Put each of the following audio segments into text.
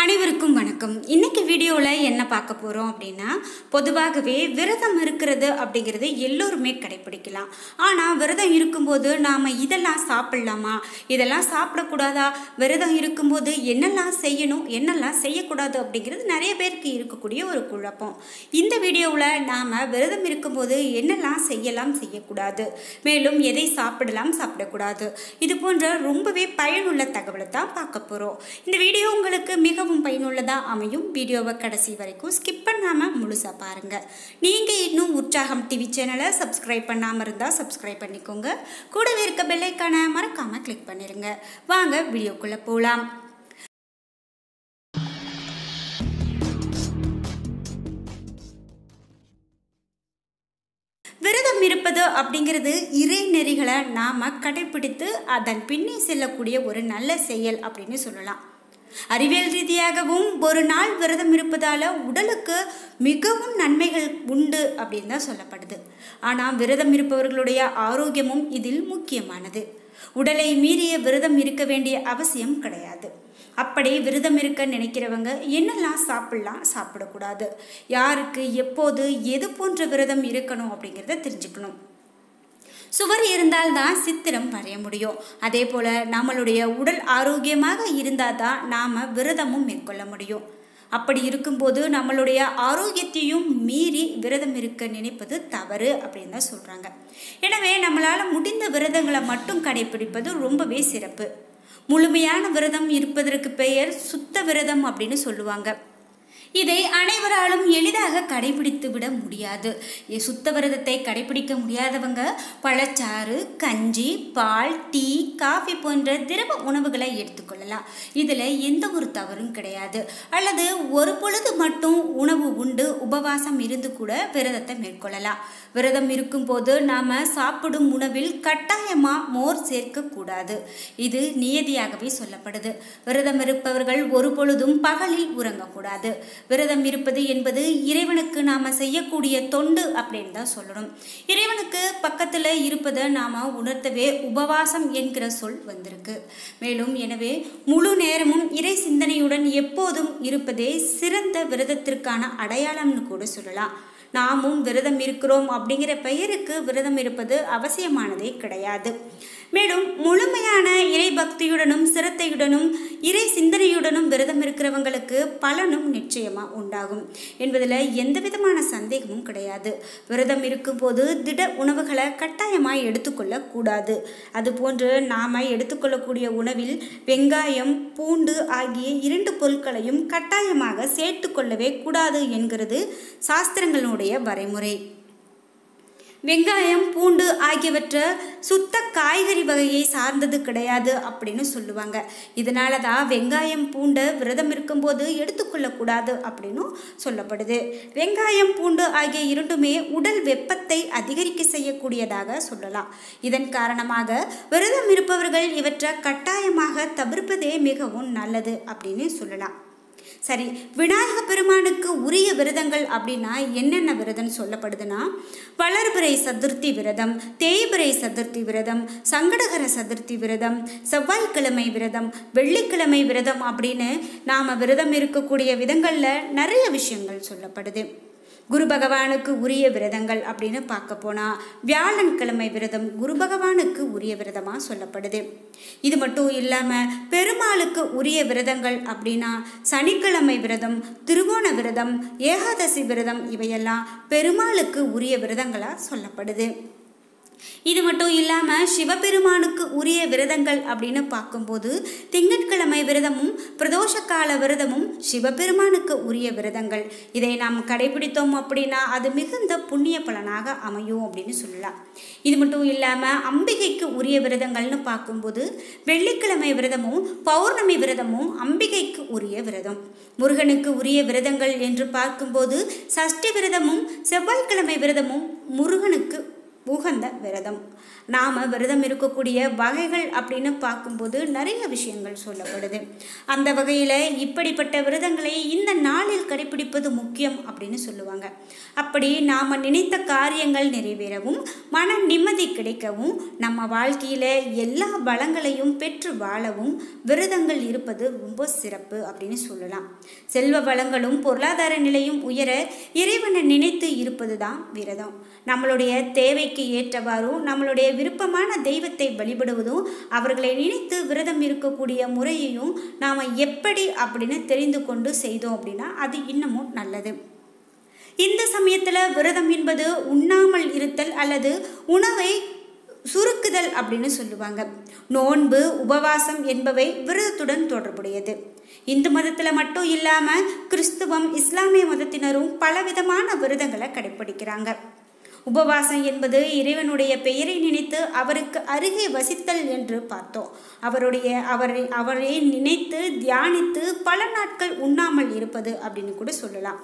அனைவருக்கும் வணக்கம் இன்னைக்கு வீடியோவில் என்ன பார்க்க போகிறோம் அப்படின்னா பொதுவாகவே விரதம் இருக்கிறது அப்படிங்கிறது எல்லோருமே கடைப்பிடிக்கலாம் ஆனால் விரதம் இருக்கும்போது நாம் இதெல்லாம் சாப்பிடலாமா இதெல்லாம் சாப்பிடக்கூடாதா விரதம் இருக்கும்போது என்னெல்லாம் செய்யணும் என்னெல்லாம் செய்யக்கூடாது அப்படிங்கிறது நிறைய பேருக்கு இருக்கக்கூடிய ஒரு குழப்பம் இந்த வீடியோவில் நாம் விரதம் இருக்கும்போது என்னெல்லாம் செய்யலாம் செய்யக்கூடாது மேலும் எதை சாப்பிடலாம் சாப்பிடக்கூடாது இது போன்ற ரொம்பவே பயனுள்ள தகவலை தான் பார்க்க போகிறோம் இந்த வீடியோ உங்களுக்கு மிகவும் பயனுள்ளதாக அமையும் வீடியோவை கடைசி வரைக்கும் ஸ்கிப் பண்ணாமல் முழுசாக பாருங்கள் நீங்கள் இன்னும் உற்சாகம் டிவி சேனலை சப்ஸ்கிரைப் பண்ணாமல் இருந்தால் சப்ஸ்கிரைப் பண்ணிக்கோங்க கூடவே இருக்க பெல்லைக்கான மறக்காமல் கிளிக் பண்ணிடுங்க வாங்க வீடியோக்குள்ளே போகலாம் விரதம் இருப்பது அப்படிங்கிறது இறை நெறிகளை நாம் கடைபிடித்து அதன் பின்னே செல்லக்கூடிய ஒரு நல்ல செயல் அப்படின்னு சொல்லலாம் அறிவியல் ரீதியாகவும் ஒரு நாள் விரதம் இருப்பதால் உடலுக்கு மிகவும் நன்மைகள் உண்டு அப்படின்னு தான் சொல்லப்படுது ஆனால் விரதம் இருப்பவர்களுடைய ஆரோக்கியமும் இதில் முக்கியமானது உடலை மீறிய விரதம் இருக்க வேண்டிய அவசியம் கிடையாது அப்படி விரதம் இருக்க நினைக்கிறவங்க என்னெல்லாம் சாப்பிடலாம் சாப்பிடக்கூடாது யாருக்கு எப்போது எது போன்ற விரதம் இருக்கணும் அப்படிங்கிறத தெரிஞ்சுக்கணும் சுவர் இருந்தால்தான் சித்திரம் வரைய முடியும் அதே போல் நம்மளுடைய உடல் ஆரோக்கியமாக இருந்தால் தான் நாம் விரதமும் மேற்கொள்ள முடியும் அப்படி இருக்கும்போது நம்மளுடைய ஆரோக்கியத்தையும் மீறி விரதம் இருக்க நினைப்பது தவறு அப்படின்னு தான் சொல்கிறாங்க எனவே நம்மளால் முடிந்த விரதங்களை மட்டும் கடைபிடிப்பது ரொம்பவே சிறப்பு முழுமையான விரதம் இருப்பதற்கு பெயர் சுத்த விரதம் அப்படின்னு சொல்லுவாங்க இதை அனைவராலும் எளிதாக கடைபிடித்து விட முடியாது சுத்த விரதத்தை கடைபிடிக்க முடியாதவங்க பழச்சாறு கஞ்சி பால் டீ காஃபி போன்ற திரவ உணவுகளை எடுத்துக்கொள்ளலாம் இதில் எந்த ஒரு தவறும் கிடையாது அல்லது ஒரு பொழுது மட்டும் உணவு உண்டு உபவாசம் இருந்து கூட விரதத்தை மேற்கொள்ளலாம் விரதம் இருக்கும்போது நாம் சாப்பிடும் உணவில் கட்டாயமாக மோர் சேர்க்கக்கூடாது இது நியதியாகவே சொல்லப்படுது விரதம் இருப்பவர்கள் ஒரு பொழுதும் பகலில் உறங்கக்கூடாது விரதம் இருப்பது என்பது இறைவனுக்கு நாம் செய்யக்கூடிய தொண்டு அப்படின்னு தான் சொல்லணும் இறைவனுக்கு பக்கத்தில் இருப்பதை நாம் உணர்த்தவே உபவாசம் என்கிற சொல் வந்திருக்கு மேலும் எனவே முழு நேரமும் இறை சிந்தனையுடன் எப்போதும் இருப்பதே சிறந்த விரதத்திற்கான அடையாளம்னு கூட சொல்லலாம் நாமும் விரதம் இருக்கிறோம் அப்படிங்கிற பெயருக்கு விரதம் இருப்பது அவசியமானதே கிடையாது மேலும் முழுமையான இறை பக்தியுடனும் சிரத்தையுடனும் இறை சிந்தனையுடனும் விரதம் இருக்கிறவங்களுக்கு பலனும் நிச்சயமாக உண்டாகும் என்பதில் எந்த விதமான சந்தேகமும் கிடையாது விரதம் இருக்கும்போது திட உணவுகளை கட்டாயமாக எடுத்துக்கொள்ள கூடாது அதுபோன்று நாம் எடுத்துக்கொள்ளக்கூடிய உணவில் வெங்காயம் பூண்டு ஆகிய இரண்டு பொருட்களையும் கட்டாயமாக சேர்த்து கொள்ளவே கூடாது என்கிறது சாஸ்திரங்களுடைய வரைமுறை வெங்காயம் பூண்டு ஆகியவற்றை சுத்த காய்கறி வகையை சார்ந்தது கிடையாது அப்படின்னு சொல்லுவாங்க இதனால தான் வெங்காயம் பூண்டை விரதம் இருக்கும்போது எடுத்துக்கொள்ளக்கூடாது அப்படின்னும் சொல்லப்படுது வெங்காயம் பூண்டு ஆகிய இரண்டுமே உடல் வெப்பத்தை அதிகரிக்க செய்யக்கூடியதாக சொல்லலாம் இதன் காரணமாக விரதம் இருப்பவர்கள் இவற்றை கட்டாயமாக தவிர்ப்பதே மிகவும் நல்லது அப்படின்னு சொல்லலாம் சரி விநாயக பெருமானுக்கு உரிய விரதங்கள் அப்படின்னா என்னென்ன விரதம் சொல்லப்படுதுன்னா வளர்பிறை சதுர்த்தி விரதம் தேய்பிறை சதுர்த்தி விரதம் சங்கடகர சதுர்த்தி விரதம் செவ்வாய்க்கிழமை விரதம் வெள்ளிக்கிழமை விரதம் அப்படின்னு நாம் விரதம் இருக்கக்கூடிய விதங்களில் நிறைய விஷயங்கள் சொல்லப்படுது குரு பகவானுக்கு உரிய விரதங்கள் அப்படின்னு பார்க்க போனால் வியாழன்கிழமை விரதம் குரு பகவானுக்கு உரிய விரதமாக சொல்லப்படுது இது மட்டும் இல்லாமல் பெருமாளுக்கு உரிய விரதங்கள் அப்படின்னா சனிக்கிழமை விரதம் திருவோண விரதம் ஏகாதசி விரதம் இவையெல்லாம் பெருமாளுக்கு உரிய விரதங்களாக சொல்லப்படுது இது மட்டும் இல்லாமல் சிவபெருமானுக்கு உரிய விரதங்கள் அப்படின்னு பார்க்கும்போது திங்கட்கிழமை விரதமும் பிரதோஷ கால விரதமும் சிவபெருமானுக்கு உரிய விரதங்கள் இதை நாம் கடைபிடித்தோம் அப்படின்னா அது மிகுந்த புண்ணிய பலனாக அமையும் அப்படின்னு சொல்லலாம் இது மட்டும் இல்லாமல் அம்பிகைக்கு உரிய விரதங்கள்னு பார்க்கும்போது வெள்ளிக்கிழமை விரதமும் பௌர்ணமி விரதமும் அம்பிகைக்கு உரிய விரதம் முருகனுக்கு உரிய விரதங்கள் என்று பார்க்கும்போது சஷ்டி விரதமும் செவ்வாய்க்கிழமை விரதமும் முருகனுக்கு உகந்த விரதம் நாம் விரதம் இருக்கக்கூடிய வகைகள் அப்படின்னு பார்க்கும்போது நிறைய விஷயங்கள் சொல்லப்படுது அந்த வகையில் இப்படிப்பட்ட விரதங்களை இந்த நாளில் கடைபிடிப்பது முக்கியம் அப்படின்னு சொல்லுவாங்க அப்படி நாம் நினைத்த காரியங்கள் நிறைவேறவும் மன நிம்மதி கிடைக்கவும் நம்ம வாழ்க்கையில் எல்லா வளங்களையும் பெற்று வாழவும் விரதங்கள் இருப்பது ரொம்ப சிறப்பு அப்படின்னு சொல்லலாம் செல்வ வளங்களும் பொருளாதார நிலையும் உயர இறைவனை நினைத்து இருப்பது தான் விரதம் நம்மளுடைய தேவைக்கு ஏற்றவாறும் நம்மளுடைய விருப்பமான தெய்வத்தை வழிபடுவதும் அவர்களை நினைத்து விரதம் இருக்கக்கூடிய முறையையும் நாம் எப்படி அப்படின்னு தெரிந்து கொண்டு செய்தோம் அப்படின்னா அது இன்னமும் நல்லது இந்த சமயத்தில் விரதம் என்பது உண்ணாமல் இருத்தல் அல்லது உணவை சுருக்குதல் அப்படின்னு சொல்லுவாங்க நோன்பு உபவாசம் என்பவை விரதத்துடன் தொடர்புடையது இந்து மதத்தில் மட்டும் இல்லாமல் கிறிஸ்துவம் இஸ்லாமிய மதத்தினரும் பலவிதமான விரதங்களை கடைப்பிடிக்கிறாங்க உபவாசம் என்பது இறைவனுடைய பெயரை நினைத்து அவருக்கு அருகே வசித்தல் என்று பார்த்தோம் அவருடைய அவரை அவரை நினைத்து தியானித்து பல நாட்கள் உண்ணாமல் இருப்பது அப்படின்னு கூட சொல்லலாம்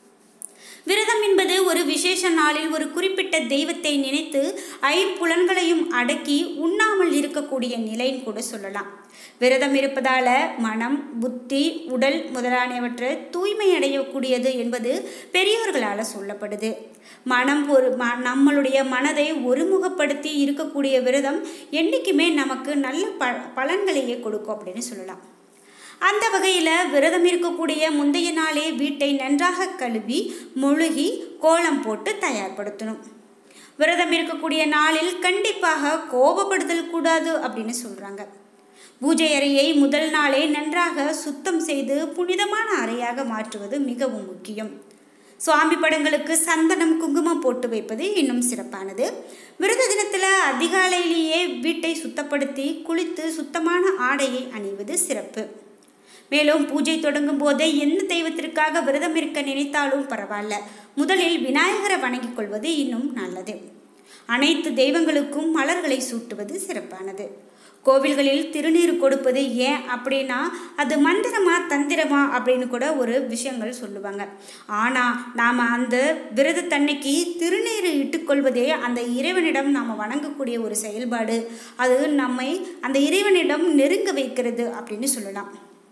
விரதம் என்பது ஒரு விசேஷ நாளில் ஒரு குறிப்பிட்ட தெய்வத்தை நினைத்து ஐம்புலன்களையும் அடக்கி உண்ணாமல் இருக்கக்கூடிய நிலைன்னு கூட சொல்லலாம் விரதம் இருப்பதால மனம் புத்தி உடல் முதலானவற்றை தூய்மை அடையக்கூடியது என்பது பெரியோர்களால் சொல்லப்படுது மனம் ஒரு ம நம்மளுடைய மனதை ஒருமுகப்படுத்தி இருக்கக்கூடிய விரதம் என்றைக்குமே நமக்கு நல்ல ப பலன்களையே கொடுக்கும் அப்படின்னு சொல்லலாம் அந்த வகையில் விரதம் இருக்கக்கூடிய முந்தைய நாளே வீட்டை நன்றாக கழுவி மொழுகி கோலம் போட்டு தயார்படுத்தணும் விரதம் இருக்கக்கூடிய நாளில் கண்டிப்பாக கோபப்படுதல் கூடாது அப்படின்னு சொல்கிறாங்க பூஜை அறையை முதல் நாளே நன்றாக சுத்தம் செய்து புனிதமான அறையாக மாற்றுவது மிகவும் முக்கியம் சுவாமி படங்களுக்கு சந்தனம் குங்குமம் போட்டு வைப்பது இன்னும் சிறப்பானது விரத தினத்தில் அதிகாலையிலேயே வீட்டை சுத்தப்படுத்தி குளித்து சுத்தமான ஆடையை அணிவது சிறப்பு மேலும் பூஜை தொடங்கும் போதே எந்த தெய்வத்திற்காக விரதம் இருக்க நினைத்தாலும் பரவாயில்ல முதலில் விநாயகரை வணங்கிக் கொள்வது இன்னும் நல்லது அனைத்து தெய்வங்களுக்கும் மலர்களை சூட்டுவது சிறப்பானது கோவில்களில் திருநீர் கொடுப்பது ஏன் அப்படின்னா அது மந்திரமா தந்திரமா அப்படின்னு கூட ஒரு விஷயங்கள் சொல்லுவாங்க ஆனால் நாம் அந்த விரதத்தன்னைக்கு திருநீர் இட்டுக்கொள்வதே அந்த இறைவனிடம் நாம் வணங்கக்கூடிய ஒரு செயல்பாடு அது நம்மை அந்த இறைவனிடம் நெருங்க வைக்கிறது அப்படின்னு சொல்லலாம்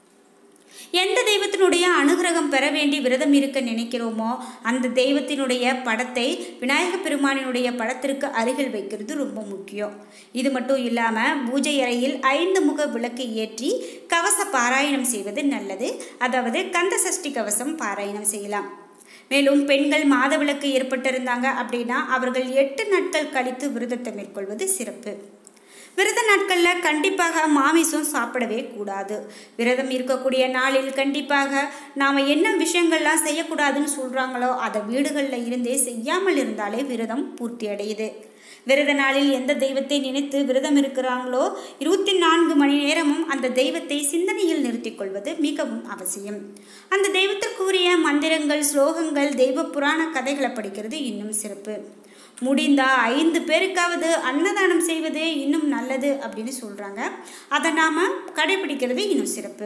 எந்த தெய்வத்தினுடைய அனுகிரகம் பெற வேண்டி விரதம் இருக்க நினைக்கிறோமோ அந்த தெய்வத்தினுடைய படத்தை விநாயக பெருமானினுடைய படத்திற்கு அருகில் வைக்கிறது ரொம்ப முக்கியம் இது மட்டும் இல்லாமல் பூஜை அறையில் ஐந்து முக விளக்கு ஏற்றி கவச பாராயணம் செய்வது நல்லது அதாவது கந்த சஷ்டி கவசம் பாராயணம் செய்யலாம் மேலும் பெண்கள் மாதவிலக்கு ஏற்பட்டிருந்தாங்க அப்படின்னா அவர்கள் எட்டு நாட்கள் கழித்து விரதத்தை மேற்கொள்வது சிறப்பு விரத நாட்களில் கண்டிப்பாக மாமிசம் சாப்பிடவே கூடாது விரதம் இருக்கக்கூடிய நாளில் கண்டிப்பாக நாம் என்ன விஷயங்கள்லாம் செய்யக்கூடாதுன்னு சொல்கிறாங்களோ அதை வீடுகளில் இருந்தே செய்யாமல் இருந்தாலே விரதம் பூர்த்தி அடையுது விரத நாளில் எந்த தெய்வத்தை நினைத்து விரதம் இருக்கிறாங்களோ இருபத்தி நான்கு மணி நேரமும் அந்த தெய்வத்தை சிந்தனையில் நிறுத்திக் கொள்வது மிகவும் அவசியம் அந்த தெய்வத்திற்குரிய மந்திரங்கள் ஸ்லோகங்கள் தெய்வ புராண கதைகளை படிக்கிறது இன்னும் சிறப்பு முடிந்தா ஐந்து பேருக்காவது அன்னதானம் செய்வது இன்னும் நல்லது அப்படின்னு சொல்கிறாங்க அதை நாம் கடைபிடிக்கிறது இன்னும் சிறப்பு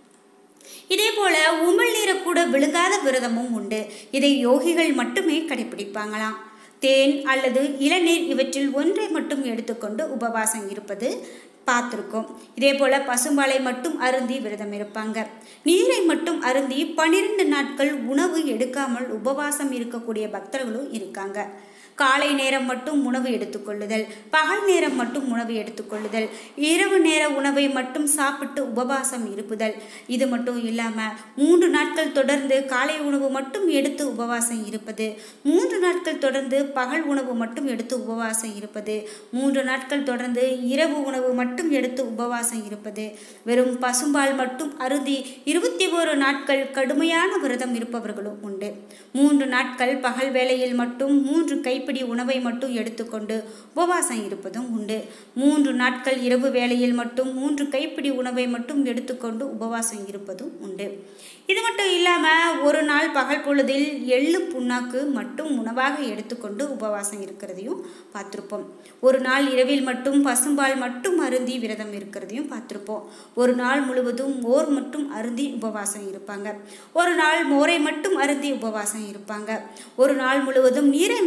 இதே போல உமிழ்நீரை கூட விழுங்காத விரதமும் உண்டு இதை யோகிகள் மட்டுமே கடைபிடிப்பாங்களாம் தேன் அல்லது இளநீர் இவற்றில் ஒன்றை மட்டும் எடுத்துக்கொண்டு உபவாசம் இருப்பது பார்த்துருக்கோம் இதே போல் பசும்பாலை மட்டும் அருந்தி விரதம் இருப்பாங்க நீரை மட்டும் அருந்தி பன்னிரெண்டு நாட்கள் உணவு எடுக்காமல் உபவாசம் இருக்கக்கூடிய பக்தர்களும் இருக்காங்க காலை நேரம் மட்டும் உணவு எடுத்துக்கொள்ளுதல் பகல் நேரம் மட்டும் உணவு எடுத்துக்கொள்ளுதல் இரவு நேர உணவை மட்டும் சாப்பிட்டு உபவாசம் இருப்புதல் இது மட்டும் இல்லாமல் மூன்று நாட்கள் தொடர்ந்து காலை உணவு மட்டும் எடுத்து உபவாசம் இருப்பது மூன்று நாட்கள் தொடர்ந்து பகல் உணவு மட்டும் எடுத்து உபவாசம் இருப்பது மூன்று நாட்கள் தொடர்ந்து இரவு உணவு மட்டும் எடுத்து உபவாசம் இருப்பது வெறும் பசும்பால் மட்டும் அருதி இருபத்தி ஓரு நாட்கள் கடுமையான விரதம் இருப்பவர்களும் உண்டு மூன்று நாட்கள் பகல் வேளையில் மட்டும் மூன்று கை கைப்பிடி உணவை மட்டும் எடுத்துக்கொண்டு உபவாசம் இருப்பதும் உண்டு மூன்று நாட்கள் இரவு வேளையில் மட்டும் மூன்று கைப்பிடி உணவை மட்டும் எடுத்துக்கொண்டு உபவாசம் இருப்பதும் உண்டு இது மட்டும் இல்லாமல் ஒரு நாள் பகல் பொழுதில் எள்ளு புண்ணாக்கு மட்டும் உணவாக எடுத்துக்கொண்டு உபவாசம் இருக்கிறதையும் பார்த்துருப்போம் ஒரு நாள் இரவில் மட்டும் பசும்பால் மட்டும் அருந்தி விரதம் இருக்கிறதையும் பார்த்துருப்போம் ஒரு நாள் முழுவதும் மோர் மட்டும் அருந்தி உபவாசம் இருப்பாங்க ஒரு நாள் மோரை மட்டும் அருந்தி உபவாசம் இருப்பாங்க ஒரு நாள் முழுவதும் நீரை மட்டும் அருந்தி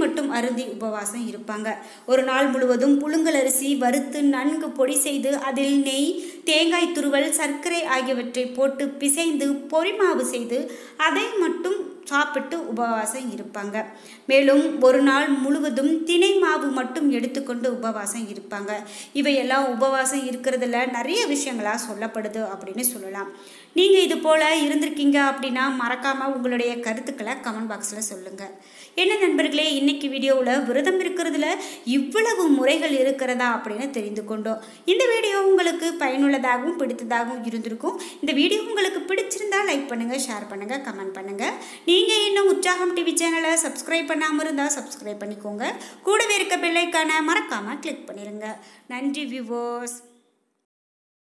அருந்தி உபவாசம் இருப்பாங்க ஒரு நாள் முழுவதும் புழுங்கல் அரிசி வறுத்து நன்கு பொடி செய்து அதில் நெய் தேங்காய் துருவல் சர்க்கரை ஆகியவற்றை போட்டு பிசைந்து பொறிமாவு செய்து அதை மட்டும் சாப்பிட்டு உபவாசம் இருப்பாங்க மேலும் ஒரு நாள் முழுவதும் தினை மாவு மட்டும் எடுத்துக்கொண்டு உபவாசம் இருப்பாங்க இவையெல்லாம் உபவாசம் இருக்கிறதுல நிறைய விஷயங்களாக சொல்லப்படுது அப்படின்னு சொல்லலாம் நீங்கள் இது போல் இருந்திருக்கீங்க அப்படின்னா மறக்காமல் உங்களுடைய கருத்துக்களை கமெண்ட் பாக்ஸில் சொல்லுங்கள் என்ன நண்பர்களே இன்னைக்கு வீடியோவில் விரதம் இருக்கிறதுல இவ்வளவு முறைகள் இருக்கிறதா அப்படின்னு தெரிந்து கொண்டோம் இந்த வீடியோ உங்களுக்கு பயனுள்ளதாகவும் பிடித்ததாகவும் இருந்திருக்கும் இந்த வீடியோ உங்களுக்கு பிடிச்சிருந்தா லைக் பண்ணுங்கள் ஷேர் பண்ணுங்கள் கமெண்ட் பண்ணுங்கள் நீங்கள் இன்னும் உற்சாகம் டிவி சேனலை சப்ஸ்கிரைப் பண்ணாமல் இருந்தால் சப்ஸ்கிரைப் பண்ணிக்கோங்க கூடவே இருக்க பெல்லைக்கான மறக்காமல் கிளிக் பண்ணிடுங்க நன்றி வியூவர்ஸ்